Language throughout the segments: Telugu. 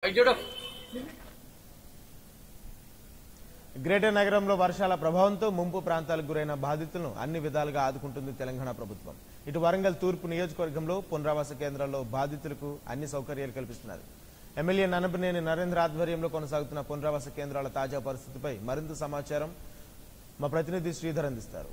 గ్రేటర్ నగరంలో వర్షాల ప్రభావంతో ముంపు ప్రాంతాలకు గురైన బాధితులను అన్ని విధాలుగా ఆదుకుంటుంది తెలంగాణ ప్రభుత్వం ఇటు వరంగల్ తూర్పు నియోజకవర్గంలో పునరావాస కేంద్రాల్లో బాధితులకు అన్ని సౌకర్యాలు కల్పిస్తున్నారు ఎమ్మెల్యే ననపనేని నరేంద్ర ఆధ్వర్యంలో కొనసాగుతున్న పునరావాస కేంద్రాల తాజా పరిస్థితిపై మరింత సమాచారం మా ప్రతినిధి శ్రీధర్ అందిస్తారు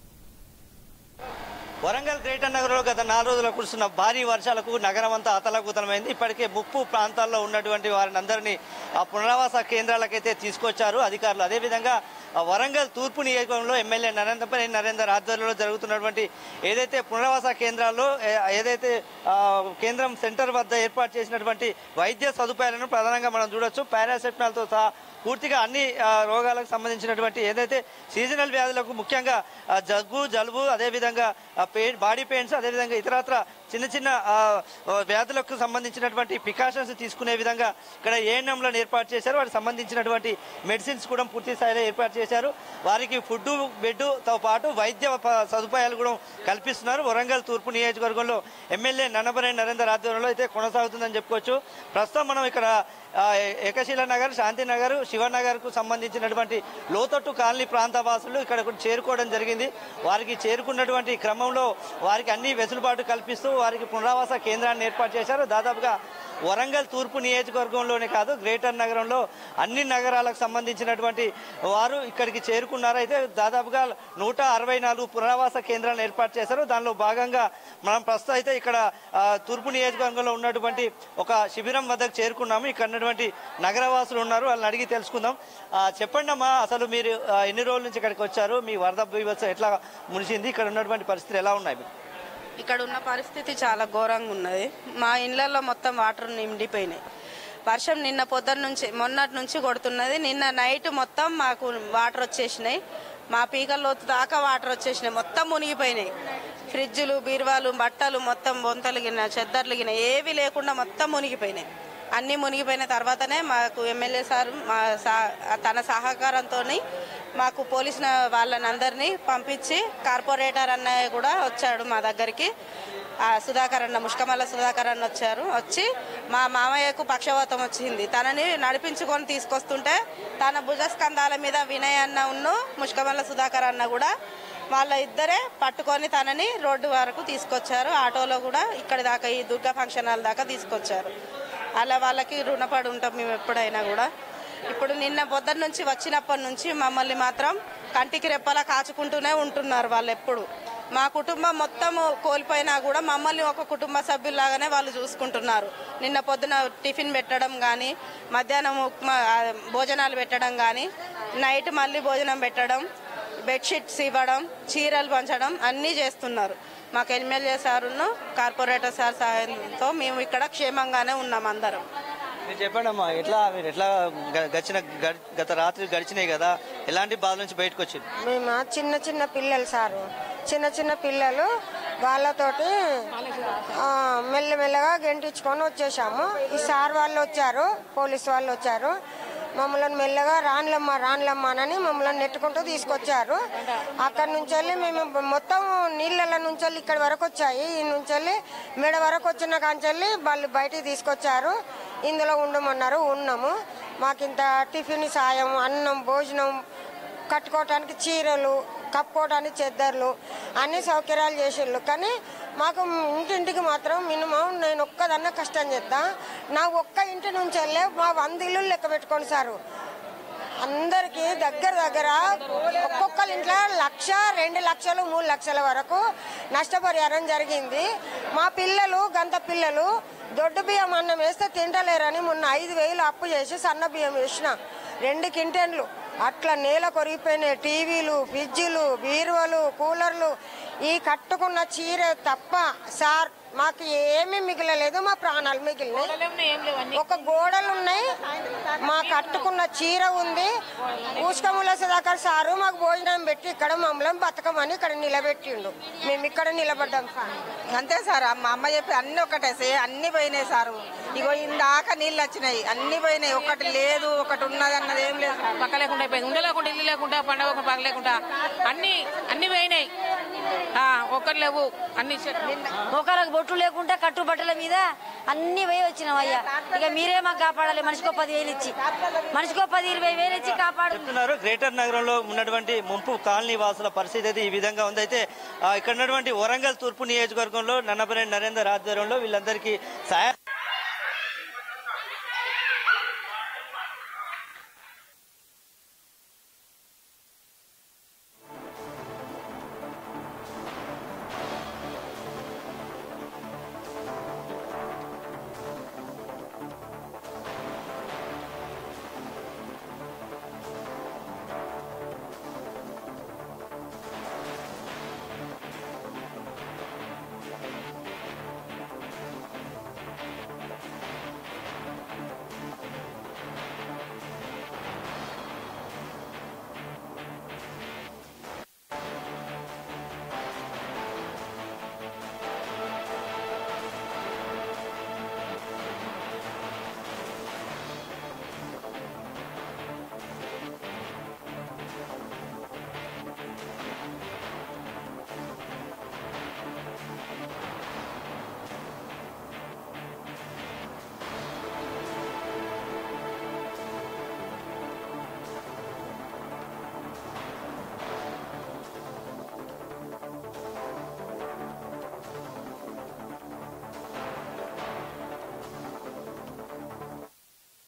వరంగల్ గ్రేటర్ నగరంలో గత నాలుగు రోజులు కురుస్తున్న భారీ వర్షాలకు నగరం అంతా అతలకుతలమైంది ఇప్పటికే ముప్పు ప్రాంతాల్లో ఉన్నటువంటి వారిని అందరినీ ఆ పునరావాస కేంద్రాలకైతే తీసుకొచ్చారు అధికారులు అదేవిధంగా ఆ వరంగల్ తూర్పు నియోజకవర్గంలో ఎమ్మెల్యే నరేంద్రపల్లి నరేందర్ ఆధ్వర్యంలో జరుగుతున్నటువంటి ఏదైతే పునరావాస కేంద్రాల్లో ఏ- ఏదైతే ఆ, కేంద్రం సెంటర్ వద్ద ఏర్పాటు చేసినటువంటి వైద్య సదుపాయాలను ప్రధానంగా మనం చూడొచ్చు పారాసెటమాల్తో సహా పూర్తిగా అన్ని ఆ, రోగాలకు సంబంధించినటువంటి ఏదైతే సీజనల్ వ్యాధులకు ముఖ్యంగా ఆ, జగ్గు జలుబు అదేవిధంగా ఆ, పెయిన్ బాడీ పెయిన్స్ అదేవిధంగా ఇతరత్ర చిన్న చిన్న ఆ, ఆ, వ్యాధులకు సంబంధించినటువంటి ప్రికాషన్స్ తీసుకునే విధంగా ఇక్కడ ఏఎన్ఎంలను ఏర్పాటు చేశారు వాటికి సంబంధించినటువంటి మెడిసిన్స్ కూడా పూర్తి స్థాయిలో ఏర్పాటు చేశారు వారికి ఫుడ్ బెడ్తో పాటు వైద్య ప- సదుపాయాలు కూడా కల్పిస్తున్నారు వరంగల్ తూర్పు నియోజకవర్గంలో ఎమ్మెల్యే నన్నబరేణి నరేందర్ ఆధ్వర్యంలో అయితే కొనసాగుతుందని చెప్పుకోవచ్చు ప్రస్తుతం మనం ఇక్కడ ఆ, ఏకశిల నగర్ శాంతినగర్ శివనగర్ కు సంబంధించినటువంటి లోతట్టు కాలనీ ప్రాంత వాసులు ఇక్కడ చేరుకోవడం జరిగింది వారికి చేరుకున్నటువంటి క్రమంలో వారికి అన్ని వెసులుబాటు కల్పిస్తూ వారికి పునరావాస కేంద్రాన్ని ఏర్పాటు చేశారు దాదాపుగా వరంగల్ తూర్పు నియోజకవర్గంలోనే కాదు గ్రేటర్ నగరంలో అన్ని నగరాలకు సంబంధించినటువంటి వారు ఇక్కడికి చేరుకున్నారు అయితే దాదాపుగా నూట అరవై నాలుగు పునరావాస కేంద్రాలను ఏర్పాటు చేశారు దానిలో భాగంగా మనం ప్రస్తుతం అయితే ఇక్కడ ఆ, తూర్పు నియోజకవర్గంలో ఉన్నటువంటి ఒక శిబిరం వద్దకు చేరుకున్నాము ఇక్కడ ఉన్నటువంటి నగరవాసులు ఉన్నారు వాళ్ళని అడిగి తెలుసుకుందాం ఆ, చెప్పండి అమ్మా అసలు మీరు ఆ, ఎన్ని రోజుల నుంచి ఇక్కడికి వచ్చారు మీ వరద బీభత్సం ఎట్లా మునిసింది ఇక్కడ ఉన్నటువంటి పరిస్థితులు ఎలా ఉన్నాయి మీకు? ఇక్కడ ఉన్న పరిస్థితి చాలా ఘోరంగా ఉన్నది మా ఇళ్లలో మొత్తం వాటర్ నిండిపోయినాయి వర్షం నిన్న పొద్దున్న నుంచి మొన్నటి నుంచి కొడుతున్నది నిన్న నైట్ మొత్తం మాకు వాటర్ వచ్చేసినాయి మా పీకల లోతు దాకా వాటర్ వచ్చేసినాయి మొత్తం మునిగిపోయినాయి ఫ్రిడ్జులు బీరువాలు బట్టలు మొత్తం బొంతలు గిన చెద్దర్లు గిన ఏవి లేకుండా మొత్తం మునిగిపోయినాయి అన్నీ మునిగిపోయిన తర్వాతనే మాకు ఎమ్మెల్యే సార్ మా సా- తన సహకారంతో మాకు పోలీసు వాళ్ళని అందరినీ పంపించి కార్పొరేటర్ అన్నయ్య కూడా వచ్చాడు మా దగ్గరికి ఆ సుధాకర్ అన్న ముష్కమల్ల సుధాకర్ అన్న వచ్చారు వచ్చి మా మామయ్యకు పక్షవాతం వచ్చింది తనని నడిపించుకొని తీసుకొస్తుంటే తన భుజస్కంధాల మీద వినయ్ అన్న ఉన్ను ముష్కమల్ల సుధాకర్ అన్న కూడా వాళ్ళ ఇద్దరే పట్టుకొని తనని రోడ్డు వరకు తీసుకొచ్చారు ఆటోలో కూడా ఇక్కడి దాకా ఈ దుర్గా ఫంక్షన్ హాల్ దాకా తీసుకొచ్చారు అలా వాళ్ళకి రుణపడి ఉంటాం మేము ఎప్పుడైనా కూడా ఇప్పుడు నిన్న పొద్దున్న నుంచి వచ్చినప్పటి నుంచి మమ్మల్ని మాత్రం కంటికి రెప్పలా కాచుకుంటూనే ఉంటున్నారు వాళ్ళు ఎప్పుడు మా కుటుంబం మొత్తం కోల్పోయినా కూడా మమ్మల్ని ఒక కుటుంబ సభ్యుల్లాగానే వాళ్ళు చూసుకుంటున్నారు నిన్న పొద్దున టిఫిన్ పెట్టడం కానీ మధ్యాహ్నం ఉప్మా ఆ, భోజనాలు పెట్టడం కానీ నైట్ మళ్ళీ భోజనం పెట్టడం బెడ్షీట్స్ ఇవ్వడం చీరలు పంచడం అన్నీ చేస్తున్నారు మాకు ఎమ్మెల్యే సారును కార్పొరేటర్ సార్ సహాయంతో మేము ఇక్కడ క్షేమంగానే ఉన్నాం అందరం మీరు చెప్పండి అమ్మా ఎట్లా మీరు ఎట్లా గ- గడిచిన గడి- గత రాత్రి గడిచినాయి కదా ఎలాంటి బాధ నుంచి బయటకు వచ్చింది మేము చిన్న చిన్న పిల్లలు సారు చిన్న చిన్న పిల్లలు వాళ్ళతోటి ఆ, మెల్లమెల్లగా గెంటించుకొని వచ్చేసాము ఈ సార్ వాళ్ళు వచ్చారు పోలీస్ వాళ్ళు వచ్చారు మమ్మల్ని మెల్లగా రాన్లమ్మ రాన్లమ్మ అని మమ్మల్ని నెట్టుకుంటూ తీసుకొచ్చారు అక్కడి నుంచి వెళ్ళి మేము మొత్తం నీళ్ళ నుంచి వెళ్ళి ఇక్కడ వరకు వచ్చాయి ఈ నుంచి వెళ్ళి మెడ వరకు వచ్చిన కాంచెల్లి వాళ్ళు బయటికి తీసుకొచ్చారు ఇందులో ఉండమన్నారు ఉన్నాము మాకింత టిఫిన్ సాయం అన్నం భోజనం కట్టుకోవటానికి చీరలు కప్పుకోవడానికి చెద్దర్లు అన్ని సౌకర్యాలు చేసిండ్రు కానీ మాకు ఇంటింటికి మాత్రం మినిమం నేను ఒక్కదన్న కష్టం చేస్తా నా ఒక్క ఇంటి నుంచి వెళ్ళే మా వంద ఇల్లు లెక్క పెట్టుకోండి సారు అందరికీ దగ్గర దగ్గర ఒక్కొక్కరి ఇంట్లో లక్ష రెండు లక్షలు మూడు లక్షల వరకు నష్టపరిహారం జరిగింది మా పిల్లలు గంత పిల్లలు దొడ్డు బియ్యం అన్నం వేస్తే తింటలేరని మొన్న ఐదు వేలు అప్పు చేసి సన్న బియ్యం వేసిన రెండు కింటెన్లు అట్లా నేల కొరిగిపోయినాయి టీవీలు ఫ్రిడ్జ్లు బీరువలు కూలర్లు ఈ కట్టుకున్న చీర తప్ప సార్ మాకు ఏమీ మిగిలలేదు మా ప్రాణాలు మిగిలినాయి ఒక గోడలు ఉన్నాయి మా కట్టుకున్న చీర ఉంది పూష్కముల సుధాకర్ సారు మాకు భోజనం పెట్టి ఇక్కడ మమ్మల్ని బతకమని ఇక్కడ నిలబెట్టిండు మేము ఇక్కడ నిలబడ్డాం సార్ అంతే సార్ మా అమ్మ చెప్పి అన్ని ఒకటే సే అన్ని పోయినాయి సారు ఇగో ఇందాక నీళ్ళు వచ్చినాయి అన్ని పోయినాయి ఒకటి లేదు ఒకటి ఉన్నది అన్నది ఏం లేదు పక్క లేకుండా అయిపోయింది ఉండ లేకుండా ఇల్లు లేకుండా పండగ ఒక పక్క లేకుండా అన్ని అన్ని పోయినాయి ఆ, ఒక్కటి లేవు అన్ని చె- ఒకరికి బొట్టు లేకుండా కట్టుబట్టల మీద అన్ని పోయి వచ్చినాం అయ్యా ఇక మీరే మాకు కాపాడాలి మనిషికో పదివేలు ఇచ్చి మనిషికో పది ఇరవై వేలు ఇచ్చి కాపాడు చెప్తున్నారు గ్రేటర్ నగరంలో ఉన్నటువంటి ముంపు కాలనీ వాసుల పరిస్థితి అయితే ఈ విధంగా ఉంది అయితే ఆ, ఇక్కడ ఉన్నటువంటి వరంగల్ తూర్పు నియోజకవర్గంలో నన్నపనేని నరేందర్ ఆధ్వర్యంలో వీళ్ళందరికీ సహాయ